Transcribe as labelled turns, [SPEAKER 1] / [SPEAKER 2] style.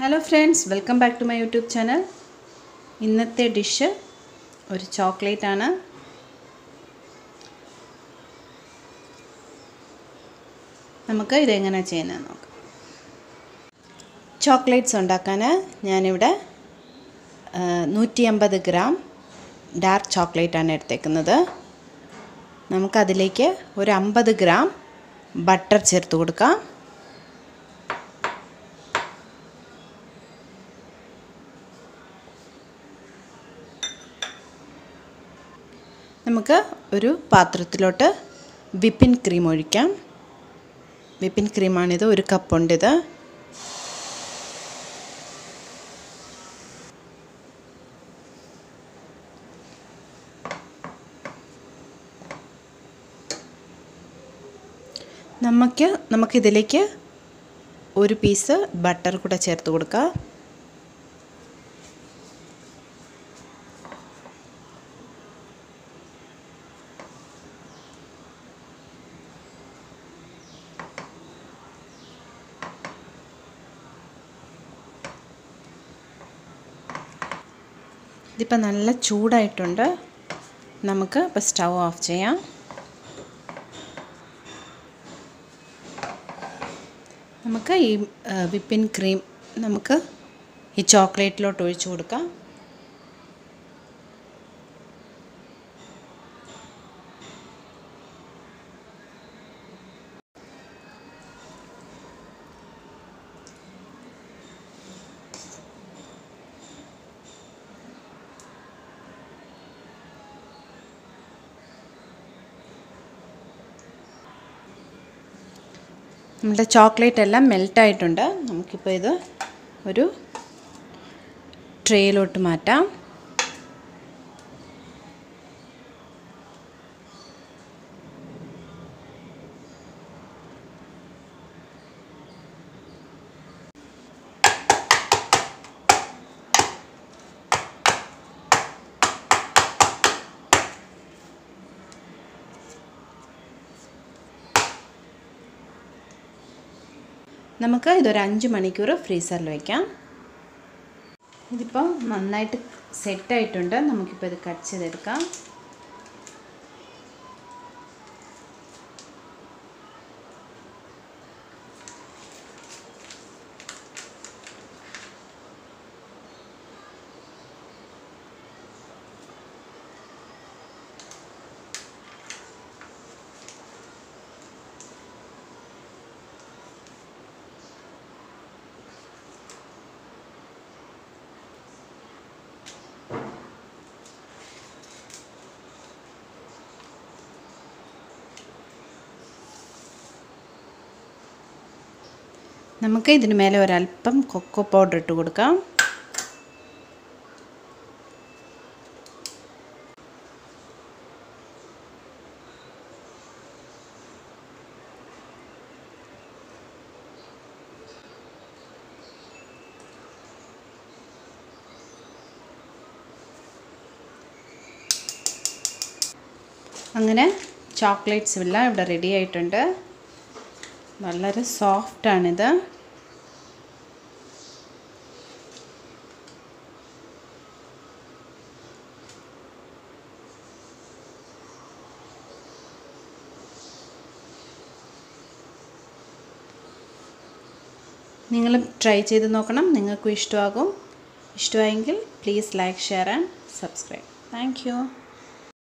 [SPEAKER 1] hello friends welcome back to my YouTube channel ഇന്നത്തെ dish ഒരു chocolate ആണ് നമുക്ക് ഇതെങ്ങനെ ചെയ്യുന്നത് നോക്കാം ചോക്ലേറ്റ്സ് ഉണ്ടാക്കാൻ ഞാനിവിടെ നൂറ്റി അമ്പത് ഗ്രാം ഡാർക്ക് ചോക്ലേറ്റാണ് എടുത്തേക്കുന്നത് നമുക്കതിലേക്ക് ഒരു അമ്പത് ഗ്രാം ബട്ടർ ചേർത്ത് കൊടുക്കാം നമുക്ക് ഒരു പാത്രത്തിലോട്ട് വിപ്പിൻ ക്രീം ഒഴിക്കാം വിപ്പിൻ ക്രീമാണിത് ഒരു കപ്പുണ്ടിത് നമുക്ക് നമുക്കിതിലേക്ക് ഒരു പീസ് ബട്ടർ കൂടെ ചേർത്ത് കൊടുക്കാം ഇതിപ്പോൾ നല്ല ചൂടായിട്ടുണ്ട് നമുക്ക് ഇപ്പോൾ സ്റ്റൗ ഓഫ് ചെയ്യാം നമുക്ക് ഈ വിപ്പിൻ ക്രീം നമുക്ക് ഈ ചോക്ലേറ്റിലോട്ട് ഒഴിച്ചു കൊടുക്കാം നമ്മുടെ ചോക്ലേറ്റ് എല്ലാം മെൽട്ടായിട്ടുണ്ട് നമുക്കിപ്പോൾ ഇത് ഒരു ട്രേയിലോട്ട് മാറ്റാം നമുക്ക് ഇതൊരു അഞ്ച് മണിക്കൂർ ഫ്രീസറിൽ വയ്ക്കാം ഇതിപ്പോൾ നന്നായിട്ട് സെറ്റായിട്ടുണ്ട് നമുക്കിപ്പോൾ ഇത് കട്ട് ചെയ്തെടുക്കാം നമുക്ക് ഇതിന് മേലെ ഒരല്പം കൊക്കോ പൗഡർ ഇട്ട് കൊടുക്കാം അങ്ങനെ ചോക്ലേറ്റ്സ് എല്ലാം ഇവിടെ റെഡി ആയിട്ടുണ്ട് വളരെ സോഫ്റ്റാണിത് നിങ്ങൾ ട്രൈ ചെയ്ത് നോക്കണം നിങ്ങൾക്കും ഇഷ്ടമാകും ഇഷ്ടമായെങ്കിൽ please like share and subscribe thank